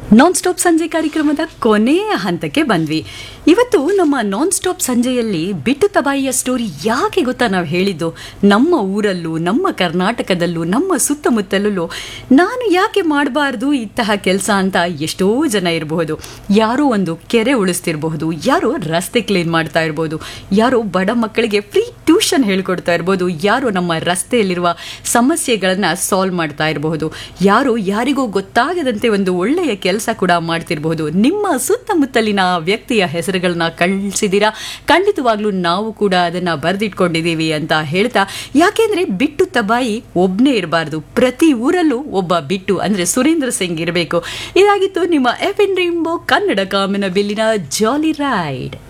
non stop ಸಂಜೆ ಕಾರ್ಯಕ್ರಮದ ಕೊನೆಯ ಹಂತಕ್ಕೆ ಬಂದ್ವಿ ಇವತ್ತು ನಮ್ಮ ನಾನ್ ಸ್ಟಾಪ್ ಸಂಜೆಯಲ್ಲಿ ಬಿಟ್ಟು ತಬಾಯಿಯ ಸ್ಟೋರಿ ಯಾಕೆ ಗೊತ್ತಾ ನಾವು ಹೇಳಿದ್ದು ನಮ್ಮ ಊರಲ್ಲೂ ನಮ್ಮ ಕರ್ನಾಟಕದಲ್ಲೂ ನಮ್ಮ ಸುತ್ತಮುತ್ತಲೂ ನಾನು ಯಾಕೆ ಮಾಡಬಾರ್ದು ಇಂತಹ ಕೆಲಸ ಅಂತ ಎಷ್ಟೋ ಜನ ಇರಬಹುದು ಯಾರೋ ಒಂದು ಕೆರೆ ಉಳಿಸ್ತಿರಬಹುದು ಯಾರೋ ರಸ್ತೆ ಕ್ಲೀನ್ ಮಾಡ್ತಾ ಇರ್ಬೋದು ಯಾರೋ ಬಡ ಮಕ್ಕಳಿಗೆ ಫ್ರೀ ಟ್ಯೂಷನ್ ಹೇಳ್ಕೊಡ್ತಾ ಇರ್ಬೋದು ಯಾರೋ ನಮ್ಮ ರಸ್ತೆಯಲ್ಲಿರುವ ಸಮಸ್ಯೆಗಳನ್ನು ಸಾಲ್ವ್ ಮಾಡ್ತಾ ಇರಬಹುದು ಯಾರೋ ಯಾರಿಗೂ ಗೊತ್ತಾಗದಂತೆ ಒಂದು ಒಳ್ಳೆಯ ಕೆಲಸ ಕೂಡ ಮಾಡ್ತಿರಬಹುದು ನಿಮ್ಮ ಸುತ್ತಮುತ್ತಲಿನ ವ್ಯಕ್ತಿಯ ಹೆಸರುಗಳನ್ನ ಕಳಿಸಿದ್ದೀರಾ ಖಂಡಿತವಾಗ್ಲೂ ನಾವು ಕೂಡ ಅದನ್ನ ಬರೆದಿಟ್ಕೊಂಡಿದ್ದೀವಿ ಅಂತ ಹೇಳ್ತಾ ಯಾಕೆಂದ್ರೆ ಬಿಟ್ಟು ತಬಾಯಿ ಒಬ್ನೇ ಇರಬಾರ್ದು ಪ್ರತಿ ಊರಲ್ಲೂ ಒಬ್ಬ ಬಿಟ್ಟು ಅಂದ್ರೆ ಸುರೇಂದ್ರ ಸಿಂಗ್ ಇರಬೇಕು ಇದಾಗಿತ್ತು ನಿಮ್ಮ ಎಫ್ ಎನ್ ರಿಂಬೋ ಕನ್ನಡ ಕಾಮನ ಬಿಲ್ಲಿನ ಜಾಲಿ ರೈಡ್